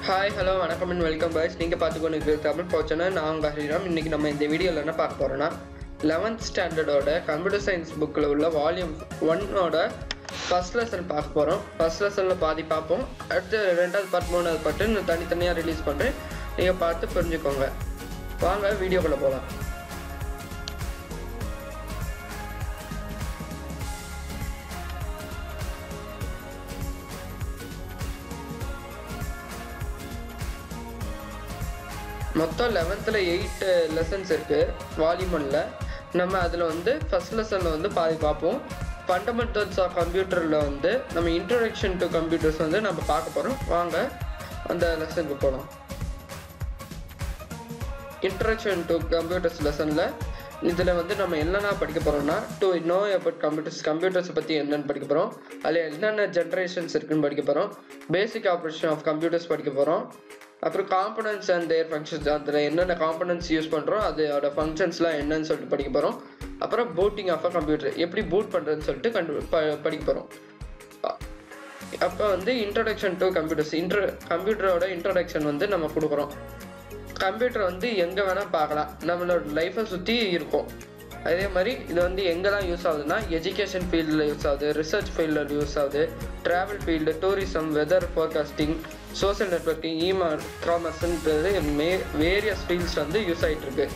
Hi hello வணக்கம் and welcome boys நீங்கள் பார்த்து கொண்டு இருக்கிற தமிழ் போச்சுன்னா நான் உங்கள் ஹரிராம் இன்றைக்கி நம்ம இந்த வீடியோவில் என்ன பார்க்க போகிறோன்னா லெவன்த் ஸ்டாண்டர்டோட கம்ப்யூட்டர் சயின்ஸ் புக்கில் உள்ள வால்யூம் ஒன்னோட ஃபஸ்ட் லெசன் பார்க்க போகிறோம் ஃபஸ்ட் லெசனில் பாதி பார்ப்போம் அடுத்து ரெண்டாவது பார்ட் மூணாவது பார்ட்டு நான் தனித்தனியாக ரிலீஸ் பண்ணுறேன் நீங்கள் பார்த்து புரிஞ்சுக்கோங்க வாங்க வீடியோக்குள்ளே போகலாம் மொத்தம் லெவன்த்தில் எயிட் லெசன்ஸ் இருக்குது வால்யூம் ஒன்ல நம்ம அதில் வந்து ஃபர்ஸ்ட் லெசனில் வந்து பாதி பார்ப்போம் ஃபண்டமெண்டல்ஸ் ஆஃப் கம்ப்யூட்டரில் வந்து நம்ம இன்ட்ரடக்ஷன் டு கம்ப்யூட்டர்ஸ் வந்து நம்ம பார்க்க போகிறோம் வாங்க அந்த லெசனுக்கு போகலாம் இன்ட்ரடக்ஷன் டு கம்ப்யூட்டர்ஸ் லெசனில் இதில் வந்து நம்ம என்னென்ன படிக்க போகிறோம்னா to know about computers computers பற்றி என்னென்னு படிக்க போகிறோம் அதில் என்னென்ன ஜென்ரேஷன்ஸ் இருக்குன்னு படிக்க போகிறோம் பேசிக் ஆப்ரேஷன் ஆஃப் கம்ப்யூட்டர்ஸ் படிக்க போகிறோம் அப்புறம் காம்பனன்ட்ஸ் அண்ட் தேர் ஃபங்க்ஷன்ஸ் அதில் என்னென்ன காம்பனன்ட்ஸ் யூஸ் பண்ணுறோம் அதோட ஃபங்க்ஷன்ஸ்லாம் என்னன்னு சொல்லிட்டு படிக்க போகிறோம் அப்புறம் பூட்டிங் ஆஃப் அ கம்ப்யூட்டர் எப்படி பூட் பண்ணுறதுன்னு சொல்லிட்டு கண்டு ப படிக்க போகிறோம் அப்போ வந்து இன்ட்ரடக்ஷன் டு கம்ப்யூட்டர்ஸ் இன்ட்ர கம்ப்யூட்டரோட இன்ட்ரடக்ஷன் வந்து நம்ம கொடுக்குறோம் கம்ப்யூட்டர் வந்து எங்கே வேணால் பார்க்கலாம் நம்மளோட லைஃப்பை சுற்றி இருக்கும் அதே மாதிரி இது வந்து எங்கெல்லாம் யூஸ் ஆகுதுன்னா எஜுகேஷன் ஃபீல்டில் யூஸ் ஆகுது ரிசர்ச் ஃபீல்டில் யூஸ் ஆகுது travel field tourism weather forecasting social networking இமார் காமர்ஸ்ன்றது மே வேரியஸ் ஃபீல்ட்ஸ் வந்து யூஸ் ஆகிட்டு இருக்கு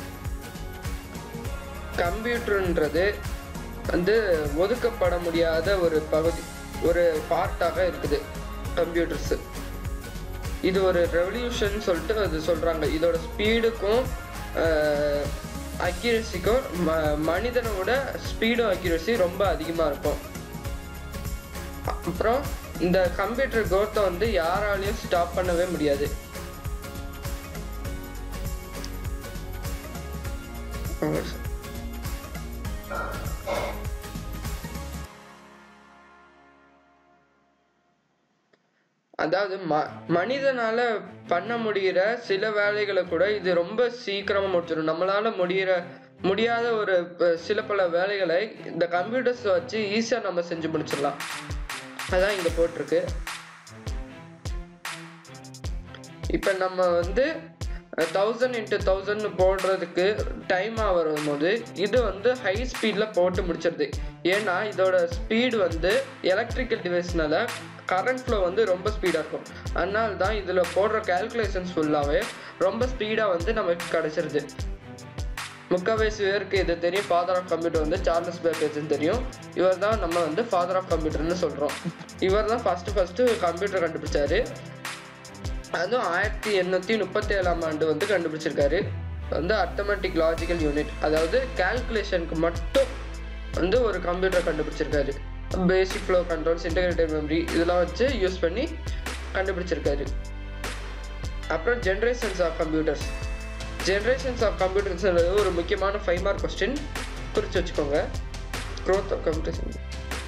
கம்ப்யூட்டர்ன்றது வந்து ஒதுக்கப்பட முடியாத ஒரு பகுதி ஒரு பார்ட்டாக இருக்குது கம்ப்யூட்டர்ஸு இது ஒரு ரெவல்யூஷன் சொல்லிட்டு அது சொல்கிறாங்க இதோட ஸ்பீடுக்கும் அக்யூரஸிக்கும் ம மனிதனோட ஸ்பீடும் அக்யூரஸி ரொம்ப அதிகமாக இருக்கும் அப்புறம் இந்த கம்ப்யூட்டர் growth-அ வந்து யாராலையும் ஸ்டாப் பண்ணவே முடியாது அதாவது ம மனிதனால பண்ண முடிகிற சில வேலைகளை கூட இது ரொம்ப சீக்கிரமாக முடிச்சிடும் நம்மளால முடிகிற முடியாத ஒரு ப- சில பல வேலைகளை இந்த கம்ப்யூட்டர்ஸ் வச்சு ஈஸியாக நம்ம செஞ்சு முடிச்சிடலாம் அதான் இங்கே போட்டிருக்கு இப்போ நம்ம வந்து தௌசண்ட் இன்ட்டு தௌசண்ட் போடுறதுக்கு டைமாக வரும்போது இது வந்து ஹை ஸ்பீடில் போட்டு முடிச்சிருது ஏன்னா இதோட ஸ்பீடு வந்து எலக்ட்ரிக்கல் டிவைஸ்னால கரண்ட் ஃப்ளோ வந்து ரொம்ப ஸ்பீடாக இருக்கும் அதனால தான் இதில் போடுற கேல்குலேஷன்ஸ் ஃபுல்லாகவே ரொம்ப ஸ்பீடாக வந்து நமக்கு கிடச்சிருது முக்கால்வாசி பேருக்கு இது தெரியும் ஃபாதர் ஆஃப் கம்ப்யூட்டர் வந்து சார்லஸ் பேக்கேஜ்னு தெரியும் இவர் தான் நம்ம வந்து ஃபாதர் ஆஃப் கம்ப்யூட்டர்னு சொல்கிறோம் இவர் தான் ஃபஸ்ட்டு ஃபஸ்ட்டு கம்ப்யூட்டர் கண்டுபிடிச்சாரு அதுவும் ஆயிரத்தி எண்ணூற்றி முப்பத்தி ஏழாம் ஆண்டு வந்து கண்டுபிடிச்சிருக்காரு வந்து அர்த்தமெட்டிக் லாஜிக்கல் யூனிட் அதாவது கால்குலேஷனுக்கு மட்டும் வந்து ஒரு கம்ப்யூட்டர் கண்டுபிடிச்சிருக்காரு basic flow controls integrated memory இதெல்லாம் வச்சு யூஸ் பண்ணி கண்டுபிடிச்சிருக்காரு அப்புறம் generations of computers generations of கம்ப்யூட்டர்ஸ்ன்றது ஒரு முக்கியமான ஃபைவ் மார்க் கொஸ்டின் குறித்து வச்சுக்கோங்க growth of computers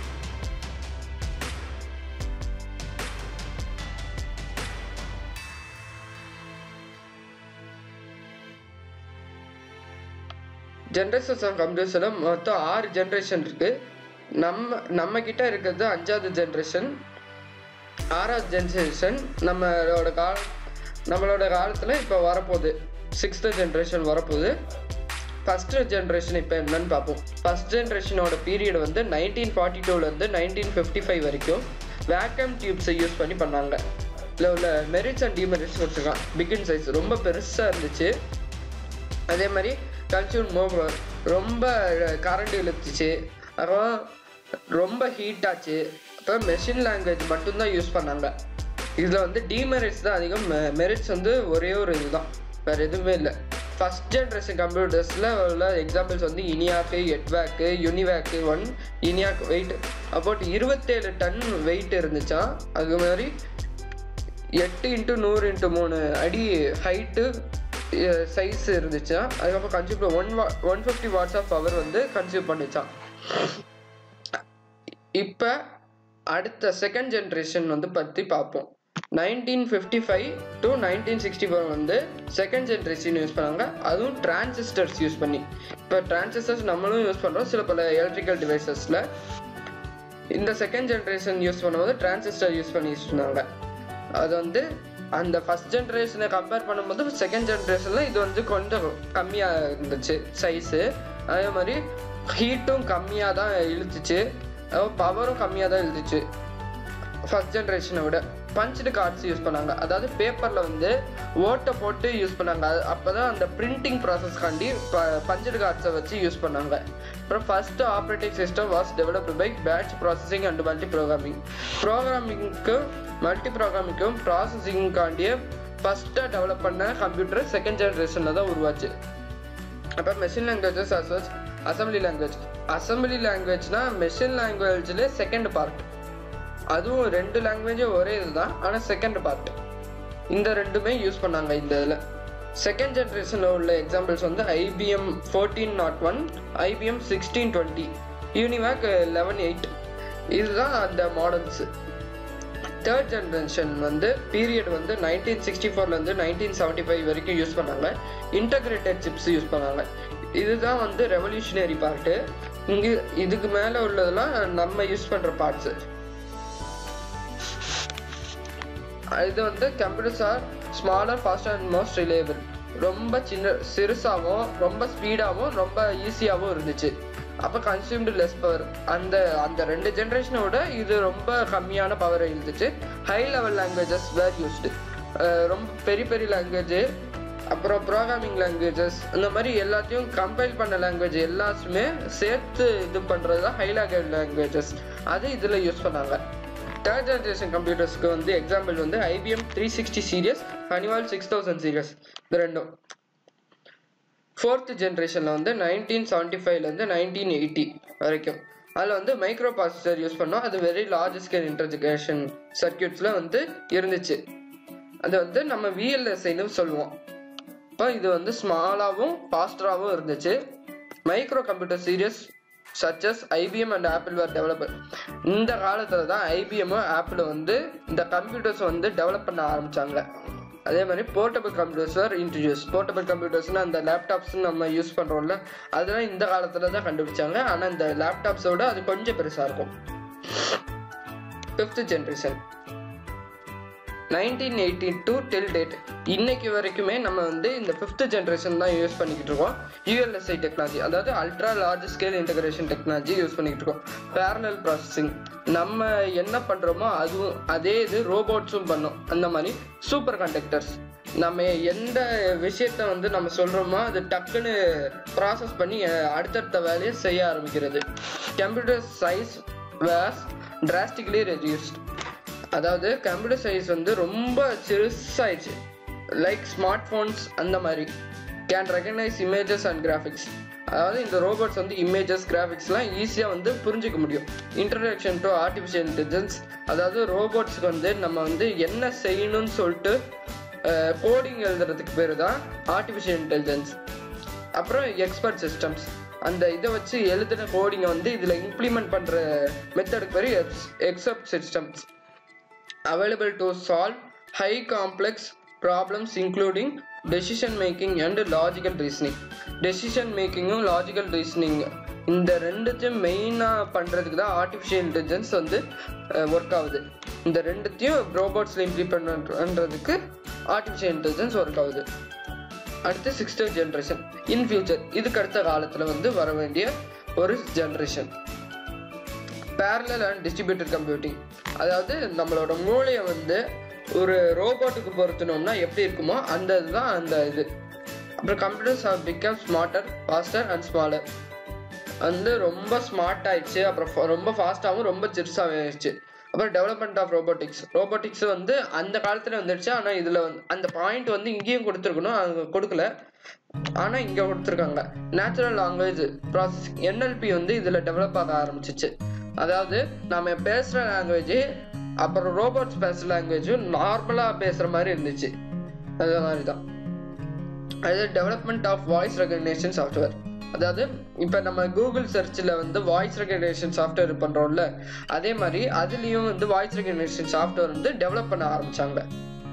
generations of கம்ப்யூட்டர்ஸில் மொத்தம் ஆறு ஜென்ரேஷன் இருக்குது நம்ம நம்ம கிட்ட இருக்கிறது அஞ்சாவது ஜென்ரேஷன் ஆறாவது ஜென்ரேஷன் நம்மளோட கால நம்மளோட காலத்தில் இப்போ வரப்போகுது சிக்ஸ்த்து ஜென்ரேஷன் வரப்போகுது ஃபஸ்ட்டு ஜென்ரேஷன் இப்போ என்னன்னு பார்ப்போம் ஃபஸ்ட் ஜென்ரேஷனோட பீரியட் வந்து நைன்டீன் ஃபார்ட்டி டூலேருந்து நைன்டீன் ஃபிஃப்டி ஃபைவ் வரைக்கும் வேக்கம் டியூப்ஸை யூஸ் பண்ணி பண்ணாங்க இதில் உள்ள மெரிட்ஸ் அண்ட் டிமெரிட்ஸ் வச்சுருக்கான் பிகின் சைஸ் ரொம்ப பெருசாக இருந்துச்சு அதே மாதிரி கன்சியூம் மோர் ரொம்ப கரண்ட் இழுத்துச்சு அப்புறம் ரொம்ப ஹீட் ஆச்சு அப்புறம் மெஷின் லாங்குவேஜ் மட்டும்தான் யூஸ் பண்ணாங்க இதில் வந்து டிமெரிட்ஸ் தான் அதிகம் மெரிட்ஸ் வந்து ஒரே ஒரு இதுதான் வேறு எதுவுமே இல்லை ஃபஸ்ட் ஜென்ரேஷன் கம்ப்யூட்டர்ஸில் உள்ள எக்ஸாம்பிள்ஸ் வந்து இனியாக்கு எட்வேக்கு யூனிவேக்கு ஒன் இனியாக் வெயிட் அபவுட் இருபத்தேழு டன் வெயிட் இருந்துச்சான் அது மாதிரி எட்டு இன்ட்டு நூறு இன்ட்டு மூணு அடி ஹைட்டு சைஸ் இருந்துச்சா அதுக்கப்புறம் கன்சியூம் ஒன் வா one fifty watts of power வந்து கன்சியூம் பண்ணிச்சான் இப்போ அடுத்த செகண்ட் ஜென்ரேஷன் வந்து பற்றி பார்ப்போம் nineteen fifty five to nineteen sixty four வந்து செகண்ட் ஜென்ரேஷன் யூஸ் பண்ணாங்க அதுவும் டிரான்சிஸ்டர்ஸ் யூஸ் பண்ணி இப்போ டிரான்சிஸ்டர்ஸ் நம்மளும் யூஸ் பண்ணுறோம் சில பல எலக்ட்ரிக்கல் டிவைசஸில் இந்த செகண்ட் ஜென்ரேஷன் யூஸ் பண்ணும்போது டிரான்சிஸ்டர் யூஸ் பண்ணி யூஸ் பண்ணாங்க அது வந்து அந்த ஃபர்ஸ்ட் ஜென்ரேஷனை கம்பேர் பண்ணும்போது செகண்ட் ஜென்ரேஷனில் இது வந்து கொஞ்சம் கம்மியாக இருந்துச்சு சைஸு அதே மாதிரி ஹீட்டும் கம்மியாக தான் இழுத்துச்சு பவரும் கம்மியாக தான் இழுத்துச்சு ஃபர்ஸ்ட் ஜென்ரேஷனை விட பஞ்சுடு கார்ட்ஸ் யூஸ் பண்ணாங்க அதாவது பேப்பரில் வந்து ஓட்டை போட்டு யூஸ் பண்ணாங்க அப்போ தான் அந்த பிரிண்டிங் ப்ராசஸ்க்காண்டி ப பஞ்சுடு கார்ட்ஸை வச்சு யூஸ் பண்ணாங்க அப்புறம் first operating system was developed by batch processing and multi programming ப்ரோக்ராமிங்க்கும் மல்டி ப்ரோக்ராமிங்க்கும் ப்ராசஸிங்காண்டிய ஃபஸ்ட்டாக டெவலப் பண்ண கம்ப்யூட்டர் செகண்ட் ஜென்ரேஷனில் தான் உருவாச்சு அப்போ machine languages as well assembly language assembly லாங்குவேஜ்னா மெஷின் லாங்குவேஜ்ல செகண்ட் பார்ட் அதுவும் ரெண்டு லாங்குவேஜும் ஒரே இதுதான் ஆனால் செகண்ட் பார்ட் இந்த ரெண்டுமே யூஸ் பண்ணாங்க இந்த இதில் செகண்ட் ஜென்ரேஷனில் உள்ள எக்ஸாம்பிள்ஸ் வந்து IBM fourteen not one IBM sixteen twenty UNIVAC eleven eight இதுதான் அந்த மாடல்ஸு தேர்ட் ஜென்ரேஷன் வந்து பீரியட் வந்து நைன்டீன் சிக்ஸ்டி ஃபோர்லேருந்து நைன்டீன் செவன்ட்டி ஃபைவ் வரைக்கும் யூஸ் பண்ணாங்க இன்டகிரேட்டட் சிப்ஸ் யூஸ் பண்ணாங்க இதுதான் வந்து ரெவல்யூஷனரி பார்ட்டு இங்கே இதுக்கு மேலே உள்ளதெல்லாம் நம்ம யூஸ் பண்ணுற பார்ட்ஸு இது வந்து computers are smaller fast and most reliable ரொம்ப சின்ன சிறுசாகவும் ரொம்ப ஸ்பீடாகவும் ரொம்ப ஈஸியாகவும் இருந்துச்சு அப்போ கன்சியூம்டு லெஸ் பவர் அந்த அந்த ரெண்டு ஜென்ரேஷனை விட இது ரொம்ப கம்மியான பவர் இருந்துச்சு high level languages were used ரொம்ப பெரிய பெரிய லாங்குவேஜ் அப்புறம் ப்ரோக்ராமிங் லாங்குவேஜஸ் இந்த மாதிரி எல்லாத்தையும் கம்பைல் பண்ண லாங்குவேஜ் எல்லாத்துமே சேர்த்து இது பண்ணுறது தான் ஹை லெவல் லாங்குவேஜஸ் அது இதில் யூஸ் பண்ணாங்க தேர்ட் ஜென்ரேஷன் கம்ப்யூட்டர்ஸ்க்கு வந்து எக்ஸாம்பிள் வந்து IBM three sixty series Honeywell six thousand series இது ரெண்டும் ஃபோர்த் ஜென்ரேஷனில் வந்து நைன்டீன் செவன்ட்டி ஃபைவ்லேருந்து நைன்டீன் எயிட்டி வரைக்கும் அதில் வந்து மைக்ரோ ப்ராசஸர் யூஸ் பண்ணோம் அது வெரி லார்ஜ் ஸ்கேல் இன்டர்ஜிகேஷன் சர்க்கியூட்ஸில் வந்து இருந்துச்சு அது வந்து நம்ம விஎல்எஸ்ஐன்னு சொல்லுவோம் இப்போ இது வந்து ஸ்மாலாகவும் ஃபாஸ்டராகவும் இருந்துச்சு micro computer series such as IBM and Apple were developer இந்த காலத்தில் தான் ஐபிஎம்மும் ஆப்பிள் வந்து இந்த கம்ப்யூட்டர்ஸ் வந்து டெவலப் பண்ண ஆரம்பித்தாங்க அதே மாதிரி portable computers are introduce portable கம்ப்யூட்டர்ஸ்னால் அந்த லேப்டாப்ஸ் நம்ம யூஸ் பண்ணுறோம்ல அதெல்லாம் இந்த காலத்தில் தான் கண்டுபிடிச்சாங்க ஆனால் இந்த லேப்டாப்ஸோட அது கொஞ்சம் பெருசாக இருக்கும் fifth generation nineteen eighty two till date இன்னைக்கு வரைக்குமே நம்ம வந்து இந்த ஃபிஃப்த் ஜென்ரேஷன் தான் யூஸ் பண்ணிக்கிட்டு இருக்கோம் யூஎல்எஸ்ஐ டெக்னாலஜி அதாவது ultra large scale integration technology use பண்ணிக்கிட்டு இருக்கோம் பேரலல் ப்ராசஸிங் நம்ம என்ன பண்ணுறோமோ அதுவும் அதே இது ரோபோட்ஸும் பண்ணும் அந்த மாதிரி சூப்பர் கண்டக்டர்ஸ் நம்ம எந்த விஷயத்த வந்து நம்ம சொல்கிறோமோ அது டக்குன்னு ப்ராசஸ் பண்ணி அடுத்தடுத்த வேலையை செய்ய ஆரம்பிக்கிறது computer size was drastically reduced அதாவது கம்ப்யூட்டர் சைஸ் வந்து ரொம்ப சிறுசாயிடுச்சு லைக் ஸ்மார்ட் ஃபோன்ஸ் அந்த மாதிரி can recognise images and graphics அதாவது இந்த ரோபோட்ஸ் வந்து இமேஜஸ் கிராஃபிக்ஸ்லாம் ஈஸியாக வந்து புரிஞ்சிக்க முடியும் இன்ட்ரடக்ஷன் டு ஆர்டிஃபிஷியல் இன்டெலிஜென்ஸ் அதாவது ரோபோட்ஸ்க்கு வந்து நம்ம வந்து என்ன செய்யணும்னு சொல்லிட்டு கோடிங் எழுதுறதுக்கு பேர் தான் ஆர்டிஃபிஷியல் இன்டெலிஜென்ஸ் அப்புறம் எக்ஸ்பர்ட் சிஸ்டம்ஸ் அந்த இதை வச்சு எழுதின கோடிங்கை வந்து இதில் இம்ப்ளிமெண்ட் பண்ணுற மெத்தடுக்கு பேர் ex expert systems available to solve high complex problems including decision making and logical reasoning decision makingum logical reasoning இந்த ரெண்டுத்தையும் மெயினாக பண்ணுறதுக்கு தான் ஆர்டிஃபிஷியல் இன்டெலிஜென்ஸ் வந்து ஒர்க் ஆகுது இந்த ரெண்டுத்தையும் ரோபோட்ஸில் இம்ப்ளிமெண்ட் பண்ணுறதுக்கு ஆர்டிஃபிஷியல் இன்டெலிஜென்ஸ் ஒர்க் ஆகுது அடுத்து சிக்ஸ்த் ஜென்ரேஷன் இன் ஃபியூச்சர் இதுக்கு அடுத்த காலத்தில் வந்து வர வேண்டிய ஒரு generation parallel and distributed computing அதாவது நம்மளோட மூளையை வந்து ஒரு ரோபோட்டுக்கு பொருத்தணும்னா எப்படி இருக்குமோ அந்த இதுதான் அந்த இது அப்புறம் computers have become smarter faster and smaller வந்து ரொம்ப ஸ்மார்ட் ஆயிடுச்சு அப்புறம் ரொம்ப ஃபாஸ்ட்டாகவும் ரொம்ப சிறுசாகவும் ஆயிடுச்சு அப்புறம் டெவலப்மெண்ட் ஆஃப் ரோபோட்டிக்ஸ் ரோபோட்டிக்ஸ் வந்து அந்த காலத்தில் வந்துடுச்சு ஆனால் இதில் வந்து அந்த பாயிண்ட் வந்து இங்கேயும் கொடுத்துருக்கணும் அது கொடுக்கல ஆனால் இங்கே கொடுத்துருக்காங்க நேச்சுரல் லாங்குவேஜ் ப்ராசஸிங் என்எல்பி வந்து இதில் டெவலப் ஆக ஆரம்பிச்சிச்சு அதாவது நம்ம பேசுகிற லாங்குவேஜ் அப்புறம் ரோபோட்ஸ் பேசுகிற லாங்குவேஜும் நார்மலாக பேசுகிற மாதிரி இருந்துச்சு அது மாதிரி தான் அது development of voice recognition software அதாவது இப்போ நம்ம கூகுள் சர்ச்சில் வந்து வாய்ஸ் ரெகக்னேஷன் சாஃப்ட்வேர் பண்ணுறோம்ல அதே மாதிரி அதுலேயும் வந்து வாய்ஸ் ரெகக்னேஷன் சாஃப்ட்வேர் வந்து டெவலப் பண்ண ஆரம்பித்தாங்க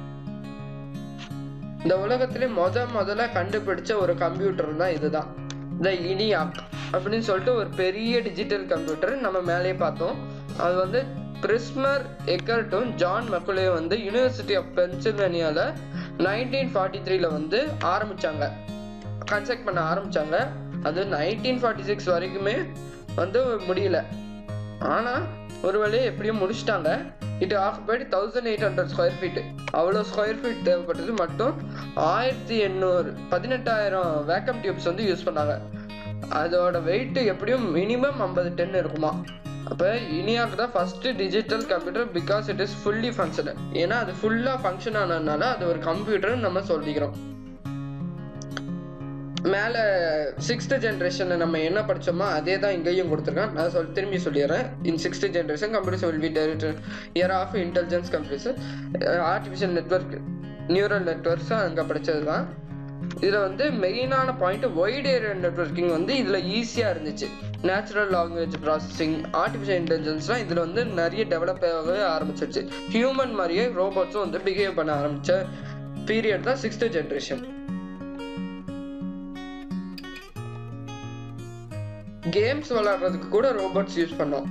இந்த உலகத்திலே முத முதல்ல கண்டுபிடிச்ச ஒரு கம்ப்யூட்டர் தான் இதுதான் த இனியாக் அப்படின்னு சொல்லிட்டு ஒரு பெரிய டிஜிட்டல் கம்ப்யூட்டர் நம்ம மேலேயே பார்த்தோம் அது வந்து பிரிஸ்மர் எக்கர்ட்டும் ஜான் மெக்குலே வந்து யூனிவர்சிட்டி ஆஃப் பென்சில்வேனியாவில் நைன்டீன் ஃபார்ட்டி த்ரீல வந்து ஆரம்பிச்சாங்க கன்ஸ்ட்ரக்ட் பண்ண ஆரம்பிச்சாங்க அது நைன்டீன் ஃபார்ட்டி சிக்ஸ் வரைக்குமே வந்து முடியல ஆனால் ஒரு வழியை எப்படியும் முடிச்சிட்டாங்க it occupied thousand eight hundred square feet அவ்வளோ ஸ்கொயர் ஃபீட் தேவைப்பட்டது மட்டும் ஆயிரத்தி எண்ணூறு பதினெட்டாயிரம் வேக்கம் டியூப்ஸ் வந்து யூஸ் பண்ணாங்க அதோட வெயிட் எப்படியும் மினிமம் ஐம்பது டென் இருக்குமா அப்போ இனியாக்கு தான் first digital computer because it is fully functional ஏன்னா அது ஃபுல்லாக ஃபங்க்ஷன் ஆனதுனால அது ஒரு கம்ப்யூட்டர்னு நம்ம சொல்லிக்கிறோம் மேலே சிக்ஸ்த் ஜென்ரேஷனில் நம்ம என்ன படித்தோமோ அதே தான் இங்கேயும் கொடுத்துருக்கான் நான் சொல் திரும்பி சொல்லிடுறேன் in sixth generation computers will be டெரிட்டர் era of intelligence computers artificial network neural networks அங்கே படித்தது தான் இதில் வந்து மெயினான பாயிண்ட் ஒய்ட் ஏரியா நெட்ஒர்க்கிங் வந்து இதில் ஈஸியாக இருந்துச்சு நேச்சுரல் லாங்குவேஜ் ப்ராசஸிங் ஆர்டிஃபிஷியல் இன்டெலிஜென்ஸ்லாம் இதில் வந்து நிறைய டெவலப் ஆகவே ஆரம்பிச்சிருச்சு ஹியூமன் மாதிரியே ரோபோட்ஸும் வந்து பிஹேவ் பண்ண ஆரம்பித்த பீரியட் தான் சிக்ஸ்த் ஜென்ரேஷன் கேம்ஸ் விளையாடுறதுக்கு கூட ரோபோட்ஸ் யூஸ் பண்ணோம்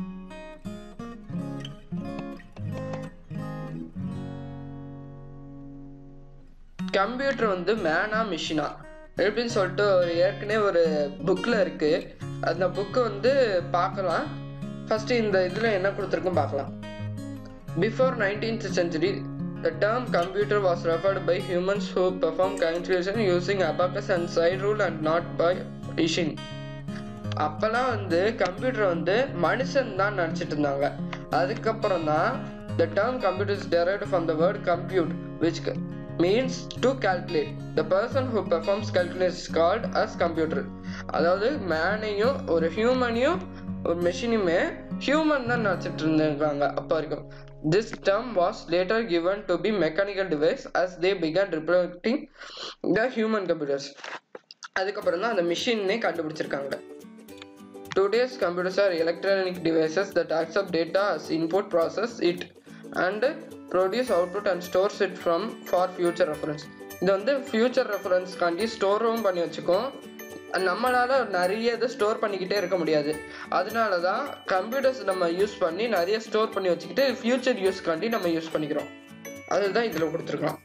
கம்ப்யூட்டர் வந்து மேனா மிஷினா எப்படின்னு சொல்லிட்டு ஒரு ஏற்கனவே ஒரு புக்கில் இருக்கு அந்த புக்கு வந்து பார்க்கலாம் ஃபர்ஸ்ட் இந்த இதில் என்ன கொடுத்துருக்கும் பார்க்கலாம் before nineteenth century The term computer was referred by humans who perform calculation using abacus and side rule and not by machine. அப்பெல்லாம் வந்து கம்ப்யூட்டர் வந்து மனுஷன் தான் நினச்சிட்டு இருந்தாங்க அதுக்கப்புறம் தான் the term computer is derived from the word compute which c- means to calculate the person who performs calculation is called as computer அதாவது மேனையும் ஒரு ஹியூமனையும் ஒரு மெஷினுமே ஹியூமன் தான் நினச்சிட்டு இருந்திருக்காங்க அப்போ வரைக்கும் this term was later given to be mechanical device as they began representing the human computers அதுக்கப்புறம் தான் அந்த மிஷின்னே கண்டுபிடிச்சிருக்காங்க Today's computers are electronic devices that accept data as input, process it, and produce output and stores it from for future reference. இது வந்து future ரெஃபரன்ஸ்க்காண்டி ஸ்டோரும் பண்ணி வச்சுக்கோம் நம்மளால நிறைய இதை ஸ்டோர் பண்ணிக்கிட்டே இருக்க முடியாது அதனால தான் கம்ப்யூட்டர்ஸ் நம்ம யூஸ் பண்ணி நிறைய ஸ்டோர் பண்ணி வச்சுக்கிட்டு ஃபியூச்சர் யூஸ்க்காண்டி நம்ம யூஸ் பண்ணிக்கிறோம் அதுதான் இதில் கொடுத்துருக்கோம்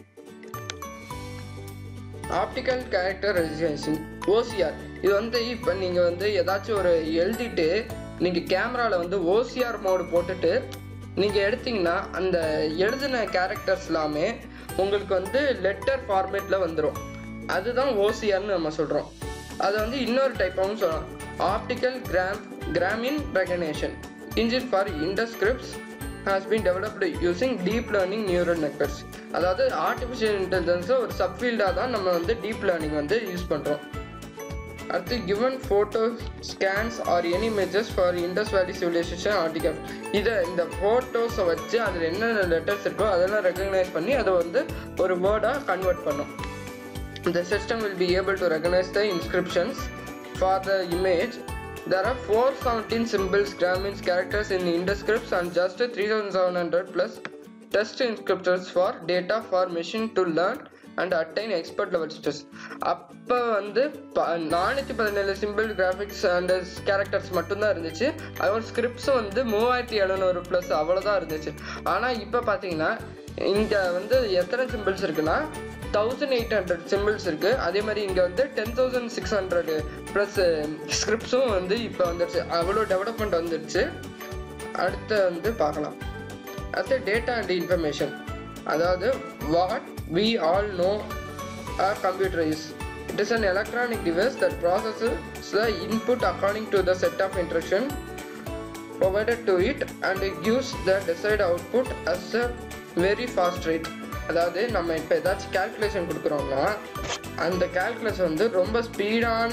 ஆப்டிக்கல் கேரக்டர் ரெஜிஸ்ட்ரேஷன் ஓசிஆர் இது வந்து இப்போ நீங்கள் வந்து ஏதாச்சும் ஒரு எழுதிட்டு நீங்கள் கேமராவில் வந்து ஓசிஆர் மோடு போட்டுட்டு நீங்கள் எடுத்தீங்கன்னா அந்த எழுதின கேரக்டர்ஸ் எல்லாமே உங்களுக்கு வந்து லெட்டர் ஃபார்மேட்டில் வந்துடும் அதுதான் ஓசிஆர்னு நம்ம சொல்கிறோம் அதை வந்து இன்னொரு டைப்பாகவும் சொல்லலாம் ஆப்டிக்கல் கிராம் கிராமின் recognition engine for Indic scripts has been developed using deep learning neural networks அதாவது ஆர்டிஃபிஷியல் இன்டெலிஜென்ஸில் ஒரு சப்ஃபீல்டாக தான் நம்ம வந்து டீப் லேர்னிங் வந்து யூஸ் பண்ணுறோம் அடுத்து given photo scans or any images for Indus Valley Civilization artifact இதை இந்த ஃபோட்டோஸை வச்சு அதில் என்னென்ன லெட்டர்ஸ் இருக்கோ அதெல்லாம் ரெக்கக்னைஸ் பண்ணி அதை வந்து ஒரு வேர்டாக கன்வெர்ட் பண்ணும் The system will be able to recognize the inscriptions for the image. There are 417 symbols, gramins, characters in Indus scripts and just 3700 plus test inscriptors for data for machine to learn and attain expert level status. அப்போ வந்து நானூற்றி பதினேழு simple graphics and characters மட்டும்தான் இருந்துச்சு அதோட ஸ்கிரிப்ட்ஸும் வந்து மூவாயிரத்தி எழுநூறு ப்ளஸ் அவ்வளோதான் இருந்துச்சு ஆனால் இப்போ பார்த்தீங்கன்னா இங்கே வந்து எத்தனை சிம்பிள்ஸ் இருக்குன்னா தௌசண்ட் எயிட் ஹண்ட்ரட் சிம்பிள்ஸ் இருக்கு அதே மாதிரி இங்கே வந்து ten thousand six hundred plus ஸ்கிரிப்ட்ஸும் வந்து இப்போ வந்துடுச்சு அவ்வளோ டெவலப்மெண்ட் வந்துடுச்சு அடுத்து வந்து பார்க்கலாம் அடுத்து டேட்டா அண்ட் இன்ஃபர்மேஷன் அதாவது what we all know a computer is it is an electronic device that processes the input according to the set of instruction provided to it and it gives the desired output as a very fast rate அதாவது நம்ம இப்போ ஏதாச்சும் calculation கொடுக்குறோம்னா அந்த calculation வந்து ரொம்ப ஸ்பீடான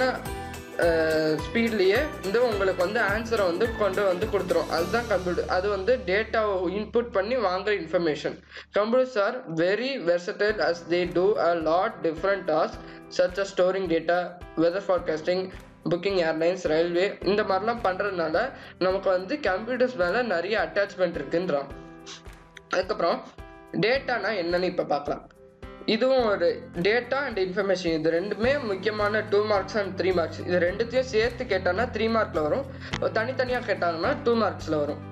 ஸ்பீட்லேயே வந்து உங்களுக்கு வந்து ஆன்சரை வந்து கொண்டு வந்து கொடுத்துரும் அதுதான் கம்ப்யூட்டர் அது வந்து டேட்டாவை இன்புட் பண்ணி வாங்குற information computers are very versatile as they do a lot different task such a storing data weather forecasting booking airlines railway இந்த மாதிரிலாம் பண்ணுறதுனால நமக்கு வந்து கம்ப்யூட்டர்ஸ் மேலே நிறைய அட்டாச்மெண்ட் இருக்குன்றான் அதுக்கப்புறம் டேட்டானா என்னன்னு இப்போ பார்க்கலாம் இதுவும் ஒரு டேட்டா அண்ட் இன்ஃபர்மேஷன் இது ரெண்டுமே முக்கியமான two marks and three marks இது ரெண்டுத்தையும் சேர்த்து கேட்டாங்கன்னா த்ரீ மார்க்கில் வரும் தனித்தனியாக கேட்டாங்கன்னா டூ மார்க்ஸில் வரும்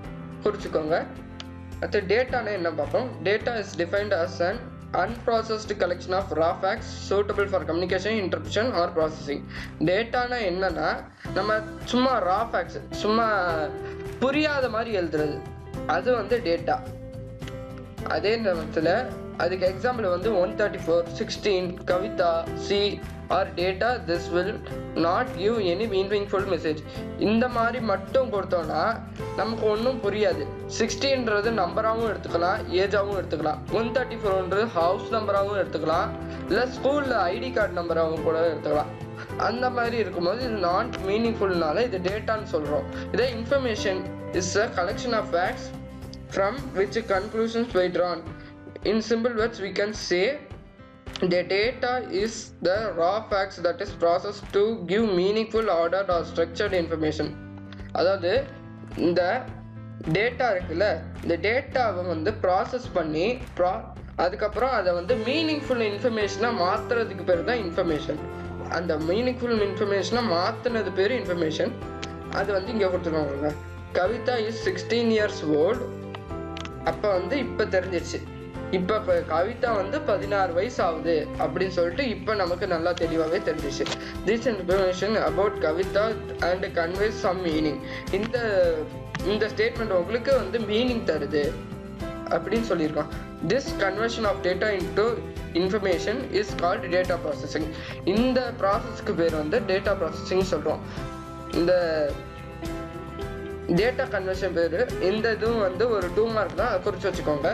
குறிச்சுக்கோங்க அடுத்து டேட்டானா என்ன பார்ப்போம் data is defined as an unprocessed collection of raw facts suitable for communication interpretation or processing டேட்டானா என்னன்னா நம்ம சும்மா ரா ஃபேக்ட்ஸ் சும்மா புரியாத மாதிரி எழுதுறது அது வந்து டேட்டா அதே நேரத்தில் அதுக்கு எக்ஸாம்பிள் வந்து one thirty four sixteen Kavitha C R data this will not give any meaningful message இந்த மாதிரி மட்டும் கொடுத்தோம்னா நமக்கு ஒன்றும் புரியாது சிக்ஸ்டீன்றது நம்பராகவும் எடுத்துக்கலாம் ஏஜாகவும் எடுத்துக்கலாம் ஒன் தேர்ட்டி ஃபோர்ன்றது ஹவுஸ் நம்பராகவும் எடுத்துக்கலாம் இல்லை ஸ்கூலில் ஐடி கார்டு நம்பராகவும் கூட எடுத்துக்கலாம் அந்த மாதிரி இருக்கும்போது இது நாட் மீனிங்ஃபுல்னால இது டேட்டான்னு சொல்கிறோம் இதே information is a collection of facts from which conclusions were drawn. In simple words, we can say the data is the raw facts that is processed to give meaningful, ordered or structured information. அதாவது இந்த data இருக்குல்ல இந்த டேட்டாவை வந்து process பண்ணி ப்ரா அதுக்கப்புறம் அதை வந்து மீனிங்ஃபுல் இன்ஃபர்மேஷனாக மாற்றுறதுக்கு பேர் தான் இன்ஃபர்மேஷன் அந்த மீனிங்ஃபுல் இன்ஃபர்மேஷனாக மாற்றினது பேர் இன்ஃபர்மேஷன் அது வந்து இங்கே கொடுத்துருவாங்க Kavitha is sixteen years old அப்போ வந்து இப்போ தெரிஞ்சிருச்சு இப்போ இப்போ கவிதா வந்து பதினாறு வயசு ஆகுது அப்படின்னு சொல்லிட்டு இப்போ நமக்கு நல்லா தெளிவாகவே தெரிஞ்சிச்சு this information about Kavitha and conveys some meaning இந்த இந்த ஸ்டேட்மெண்ட் உங்களுக்கு வந்து மீனிங் தருது அப்படின்னு சொல்லியிருக்கான் this conversion of data into information is called data processing இந்த ப்ராசஸ்க்கு பேர் வந்து டேட்டா ப்ராசஸிங் சொல்கிறோம் இந்த டேட்டா கன்வர்ஷன் பேர் இந்த இதுவும் வந்து ஒரு டூ மார்க் தான் அதை குறித்து வச்சுக்கோங்க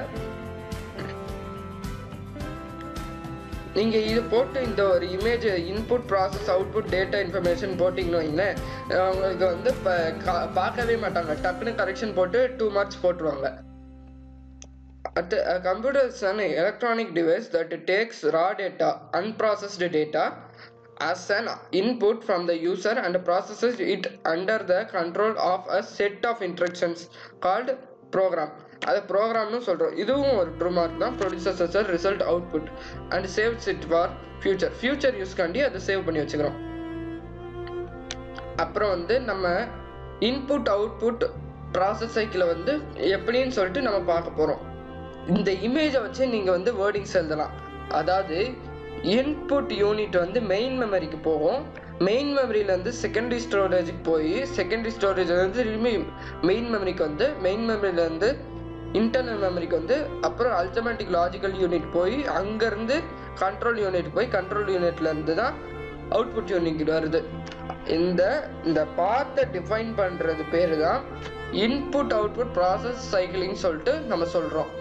நீங்கள் இது போட்டு இந்த ஒரு image input process output data information போட்டிங்கன்னு வைங்களேன் அவங்களுக்கு வந்து இப்போ பார்க்கவே மாட்டாங்க டக்குன்னு கரெக்ஷன் போட்டு டூ மார்க்ஸ் போட்டுருவாங்க At a computer is an electronic device that takes raw data, unprocessed data, as an input from the user and processes it under the control of a set of instructions called program. அது ப்ரோக்ராம்னு சொல்கிறோம் இதுவும் ஒரு true mark தான் producers result output and saves it for future future யூஸ்க்காண்டி அதை save பண்ணி வச்சுக்கிறோம் அப்புறம் வந்து நம்ம இன்புட் அவுட்புட் ப்ராசஸ் சைக்கிளை வந்து எப்படின்னு சொல்லிட்டு நம்ம பார்க்க போகிறோம் இந்த இமேஜை வச்சு நீங்கள் வந்து வேர்டிங்ஸ் எழுதலாம் அதாவது இன்புட் யூனிட் வந்து மெயின் மெமரிக்கு போகும் மெயின் மெமரியிலேருந்து செகண்டரி ஸ்டோரேஜுக்கு போய் செகண்டரி ஸ்டோரேஜ்லேருந்து திரும்பி மெயின் மெமரிக்கு வந்து மெயின் மெமரியிலேருந்து இன்டர்னல் மெமரிக்கு வந்து அப்புறம் அல்டமேட்டிக் லாஜிக்கல் யூனிட் போய் அங்கேருந்து கண்ட்ரோல் யூனிட் போய் கண்ட்ரோல் யூனிட்லேருந்து தான் அவுட்புட் யூனிட் வருது இந்த இந்த பாத்தை டிஃபைன் பண்ணுறது பேர் தான் இன்புட் அவுட்புட் ப்ராசஸ் சைக்கிளிங் சொல்லிட்டு நம்ம சொல்கிறோம்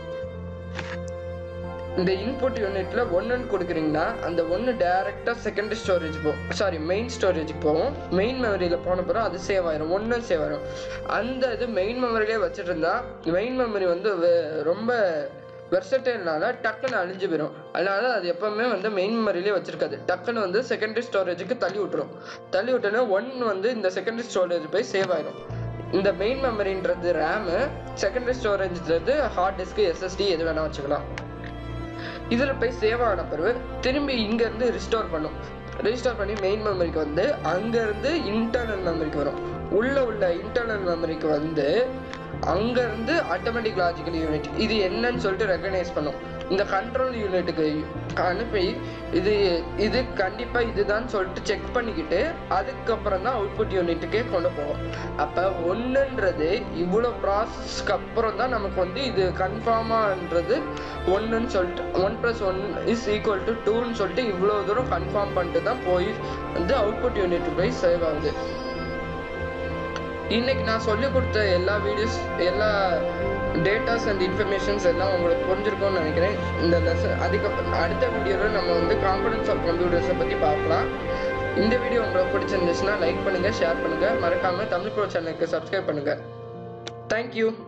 இந்த இன்புட் யூனிட்ல ஒன்றுன்னு கொடுக்குறீங்கன்னா அந்த ஒன்று டேரெக்டாக செகண்டரி ஸ்டோரேஜ் போகும் சாரி மெயின் ஸ்டோரேஜுக்கு போகும் மெயின் மெமரியில் போன பிறகு அது சேவ் ஆயிரும் ஒன்றும் சேவ் ஆயிரும் அந்த இது மெயின் மெமரியிலே வச்சுட்டு இருந்தா மெயின் மெமரி வந்து வெ- ரொம்ப வெர்சட்டைல்னால டக்குன்னு அழிஞ்சு போயிடும் அதனால அது எப்பவுமே வந்து மெயின் மெமரியிலே வச்சிருக்காது டக்குன்னு வந்து செகண்டரி ஸ்டோரேஜுக்கு தள்ளி விட்டுரும் தள்ளி விட்டோன்னா ஒன் வந்து இந்த செகண்டரி ஸ்டோரேஜ் போய் சேவ் ஆயிரும் இந்த மெயின் மெமரின்றது ரேமு செகண்டரி ஸ்டோரேஜ்ன்றது ஹார்ட் டிஸ்க் எஸ்எஸ்டி எது வேணா வச்சுக்கலாம் இதில் போய் சேவ் ஆன பிறகு திரும்பி இங்கேருந்து ரிஸ்டோர் பண்ணும் ரிஸ்டோர் பண்ணி மெயின் மெமரிக்கு வந்து அங்கேருந்து இன்டர்னல் மெமரிக்கு வரும் உள்ள உள்ள இன்டர்னல் மெமரிக்கு வந்து அங்கேருந்து ஆட்டோமேட்டிக் லாஜிக்கல் யூனிட் இது என்னன்னு சொல்லிட்டு ரெக்கக்னைஸ் பண்ணும் இந்த கண்ட்ரோல் யூனிட்டுக்கு அனுப்பி இது இது கண்டிப்பாக இதுதான் சொல்லிட்டு செக் பண்ணிக்கிட்டு அதுக்கப்புறம் தான் அவுட்புட் யூனிட்டுக்கே கொண்டு போவோம் அப்போ ஒன்றுன்றது இவ்வளோ ப்ராசஸ்க்கு அப்புறம் தான் நமக்கு வந்து இது கன்ஃபார்மான்றது ஒன்றுன்னு சொல்லிட்டு one plus one is equal to டூன்னு சொல்லிட்டு இவ்வளோ தூரம் கன்ஃபார்ம் பண்ணிட்டு தான் போய் வந்து அவுட்புட் யூனிட் போய் சேவ் ஆகுது இன்னைக்கு நான் சொல்லிக் கொடுத்த எல்லா வீடியோஸ் எல்லா டேட்டாஸ் அண்ட் இன்ஃபர்மேஷன்ஸ் எல்லாம் உங்களுக்கு புரிஞ்சிருக்கும்னு நினைக்கிறேன் இந்த லெசன் அதுக்கப்புறம் அடுத்த வீடியோவில் நம்ம வந்து காம்பனன்ஸ் ஆஃப் கம்ப்யூட்டர்ஸை பற்றி பார்க்கலாம் இந்த வீடியோ உங்களுக்கு பிடிச்சிருந்துச்சுன்னா லைக் பண்ணுங்கள் ஷேர் பண்ணுங்கள் மறக்காமல் தமிழ் ப்ரோ சேனலுக்கு சப்ஸ்கிரைப் பண்ணுங்கள் தேங்க்யூ